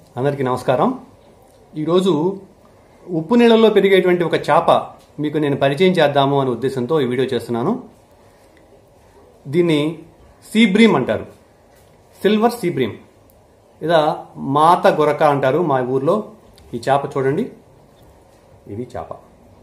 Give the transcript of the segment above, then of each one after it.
అందరికీ నమస్కారం ఈరోజు ఉప్పు నీళ్ళల్లో పెరిగేటువంటి ఒక చేప మీకు నేను పరిచయం చేద్దాము అనే ఉద్దేశంతో ఈ వీడియో చేస్తున్నాను దీన్ని సీబ్రీమ్ అంటారు సిల్వర్ సీబ్రీమ్ ఇదా మాత గొరక అంటారు మా ఊర్లో ఈ చేప చూడండి ఇది చేప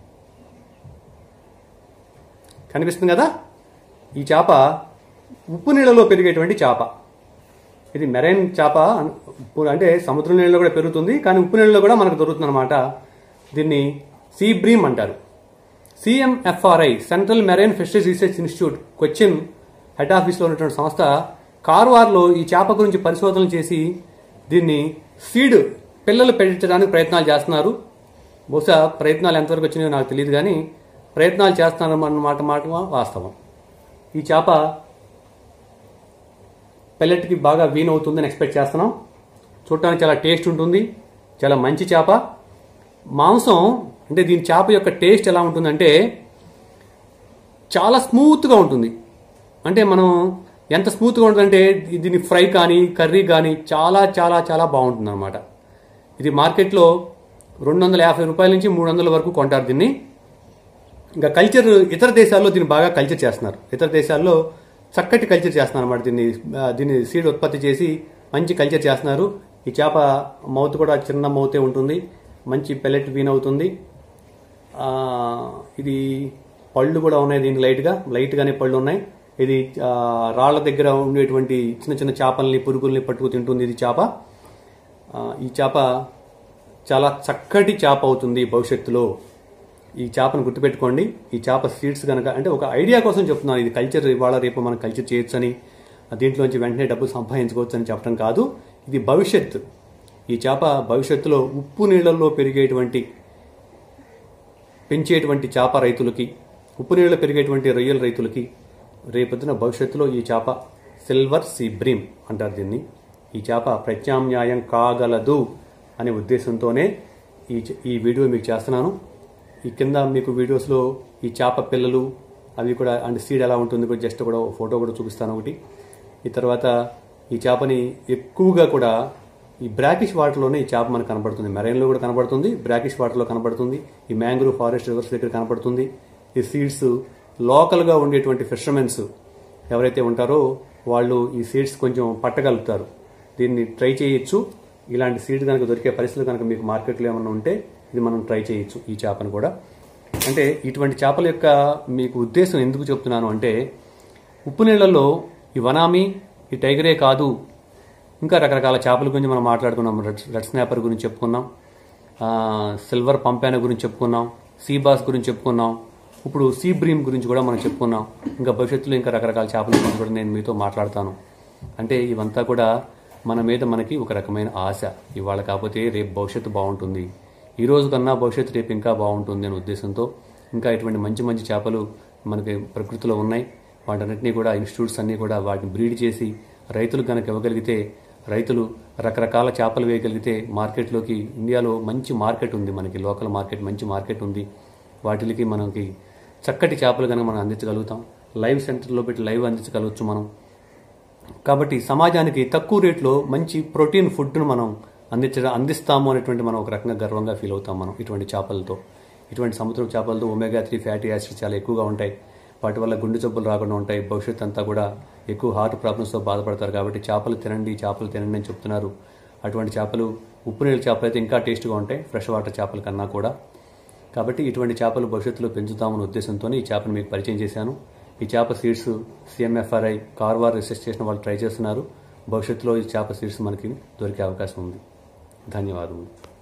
కనిపిస్తుంది కదా ఈ చేప ఉప్పు నీళ్ళలో పెరిగేటువంటి చేప ఇది మెరైన్ చేప అన్- ఉప్పు- అంటే సముద్ర నీళ్ళలో కూడా పెరుగుతుంది కానీ ఉప్పు నీళ్ళలో కూడా మనకు దొరుకుతుంది అనమాట దీన్ని సీ బ్రీమ్ అంటారు CMFRI central marine fisheries research institute Cochin head ఆఫీస్లో ఉన్నటువంటి సంస్థ కార్వార్లో ఈ చేప గురించి పరిశోధనలు చేసి దీన్ని సీడ్ పిల్లలు పెట్టడానికి ప్రయత్నాలు చేస్తున్నారు బహుశా ప్రయత్నాలు ఎంతవరకు వచ్చినాయో నాకు తెలియదు కానీ ప్రయత్నాలు చేస్తున్నారు అన్నమాట మాట వాస్తవం ఈ చేప పెల్లెట్కి బాగా వీన్ అవుతుందని ఎక్స్పెక్ట్ చేస్తున్నాం చూడటానికి చాలా టేస్ట్ ఉంటుంది చాలా మంచి చేప మాంసం అంటే దీని చేప యొక్క టేస్ట్ ఎలా ఉంటుందంటే చాలా స్మూత్గా ఉంటుంది అంటే మనం ఎంత స్మూత్గా ఉంటుందంటే దీని ఫ్రై కానీ కర్రీ కానీ చాలా చాలా చాలా బాగుంటుంది అనమాట ఇది మార్కెట్లో రెండు వందల యాభై రూపాయల నుంచి మూడు వందల వరకు కొంటారు దీన్ని ఇంకా కల్చర్ ఇతర దేశాల్లో దీన్ని బాగా కల్చర్ చేస్తున్నారు ఇతర దేశాల్లో చక్కటి కల్చర్ చేస్తున్నారు అనమాట దీన్ని ఆ, దీన్ని సీడ్ ఉత్పత్తి చేసి మంచి కల్చర్ చేస్తున్నారు ఈ చేప మౌత్ కూడా చిన్న మౌతే ఉంటుంది మంచి పెల్లెట్ వీన్ అవుతుంది ఆ, ఇది పళ్ళు కూడా ఉన్నాయి దీనికి లైట్గా లైట్గానే పళ్ళు ఉన్నాయి ఇది ఆ, రాళ్ల దగ్గర ఉండేటువంటి చిన్న చిన్న చేపల్ని పురుగుల్ని పట్టుకు తింటుంది ఇది చేప ఆ, ఈ చేప చాలా చక్కటి చేప అవుతుంది భవిష్యత్తులో ఈ చేపను గుర్తుపెట్టుకోండి ఈ చేప సీడ్స్ కనుక అంటే ఒక ఐడియా కోసం చెప్తున్నాను ఇది కల్చర్ ఇవాళ రేపు మనం కల్చర్ చేయొచ్చని దీంట్లోంచి వెంటనే డబ్బు సంపాదించుకోవచ్చు అని చెప్పడం కాదు ఇది భవిష్యత్తు ఈ చేప భవిష్యత్తులో ఉప్పు నీళ్ళల్లో పెరిగేటువంటి పెంచేటువంటి చేప రైతులకి ఉప్పు నీళ్ళలో పెరిగేటువంటి రొయ్యల రైతులకి రేపొద్దున భవిష్యత్తులో ఈ చేప సిల్వర్ సీబ్రీమ్ అంటారు దీన్ని ఈ చేప ప్రత్యామ్నాయం కాగలదు అనే ఉద్దేశంతోనే ఈ చ- ఈ వీడియో మీకు చేస్తున్నాను ఈ కింద మీకు వీడియోస్లో ఈ చేప పిల్లలు అవి కూడా అండ్ సీడ్ ఎలా ఉంటుంది కూడా జస్ట్ కూడా ఒక ఫోటో కూడా చూపిస్తాను ఒకటి ఈ తర్వాత ఈ చేపని ఎక్కువగా కూడా ఈ బ్రాకిష్ వాటర్లోనే ఈ చేప మనకు కనబడుతుంది మెరైన్లో కూడా కనబడుతుంది బ్రాకిష్ వాటర్లో కనబడుతుంది ఈ మ్యాంగ్రూవ్ ఫారెస్ట్ రివర్స్ దగ్గర కనబడుతుంది ఈ సీడ్స్ లోకల్గా ఉండేటువంటి ఫిషర్మెన్స్ ఎవరైతే ఉంటారో వాళ్ళు ఈ సీడ్స్ కొంచెం పట్టగలుగుతారు దీన్ని ట్రై చేయొచ్చు ఇలాంటి సీడ్ కనుక దొరికే పరిస్థితులు కనుక మీకు మార్కెట్లో ఏమైనా ఉంటే ఇది మనం ట్రై చేయొచ్చు ఈ చేపను కూడా అంటే ఇటువంటి చేపల యొక్క మీకు ఉద్దేశం ఎందుకు చెప్తున్నాను అంటే ఉప్పు నీళ్ళల్లో ఈ వనామి ఈ టైగరే కాదు ఇంకా రకరకాల చేపల గురించి మనం మాట్లాడుకున్నాం రెడ్ రెడ్ స్నాపర్ గురించి చెప్పుకున్నాం ఆ, సిల్వర్ పంపాన గురించి చెప్పుకున్నాం సీబాస్ గురించి చెప్పుకున్నాం ఇప్పుడు సీ బ్రీమ్ గురించి కూడా మనం చెప్పుకున్నాం ఇంకా భవిష్యత్తులో ఇంకా రకరకాల చేపల గురించి కూడా నేను మీతో మాట్లాడతాను అంటే ఇవంతా కూడా మన మీద మనకి ఒక రకమైన ఆశ ఇవాళ కాకపోతే రేపు భవిష్యత్తు బాగుంటుంది ఈ రోజు కన్నా భవిష్యత్తు రేపు ఇంకా బాగుంటుంది అనే ఉద్దేశంతో ఇంకా ఇటువంటి మంచి మంచి చేపలు మనకి ప్రకృతిలో ఉన్నాయి వాటన్నిటినీ కూడా ఇన్స్టిట్యూట్స్ అన్నీ కూడా వాటిని బ్రీడ్ చేసి రైతులకు కనుక ఇవ్వగలిగితే రైతులు రకరకాల చేపలు వేయగలిగితే మార్కెట్లోకి ఇండియాలో మంచి మార్కెట్ ఉంది మనకి లోకల్ మార్కెట్ మంచి మార్కెట్ ఉంది వాటికి మనకి చక్కటి చేపలు కనుక మనం అందించగలుగుతాం లైవ్ సెంటర్లో పెట్టి లైవ్ అందించగలవచ్చు మనం కాబట్టి సమాజానికి తక్కువ రేట్లో మంచి ప్రోటీన్ ఫుడ్ను మనం అందించడం అందిస్తాము అనేటువంటి మనం ఒక రకంగా గర్వంగా ఫీల్ అవుతాం మనం ఇటువంటి చేపలతో ఇటువంటి సముద్రం చేపలతో ఒమేగా త్రీ ఫ్యాటీ యాసిడ్స్ చాలా ఎక్కువగా ఉంటాయి వాటి వల్ల గుండె జబ్బులు రాకుండా ఉంటాయి భవిష్యత్తు అంతా కూడా ఎక్కువ హార్ట్ ప్రాబ్లమ్స్తో బాధపడతారు కాబట్టి చేపలు తినండి చేపలు తినండి అని చెప్తున్నారు అటువంటి చేపలు ఉప్పు నీళ్ళ చేపలు అయితే ఇంకా టేస్ట్గా ఉంటాయి ఫ్రెష్ వాటర్ చేపల కన్నా కూడా కాబట్టి ఇటువంటి చేపలు భవిష్యత్తులో పెంచుతామనే ఉద్దేశంతో ఈ చేపను మీకు పరిచయం చేశాను ఈ చేప సీడ్స్ సిఎంఎఫ్ఆర్ఐ కార్వార్ రీసెర్చ్ చేసిన వాళ్ళు ట్రై చేస్తున్నారు భవిష్యత్తులో ఈ చేప సీడ్స్ మనకి దొరికే అవకాశం ఉంది ధన్యవాదములు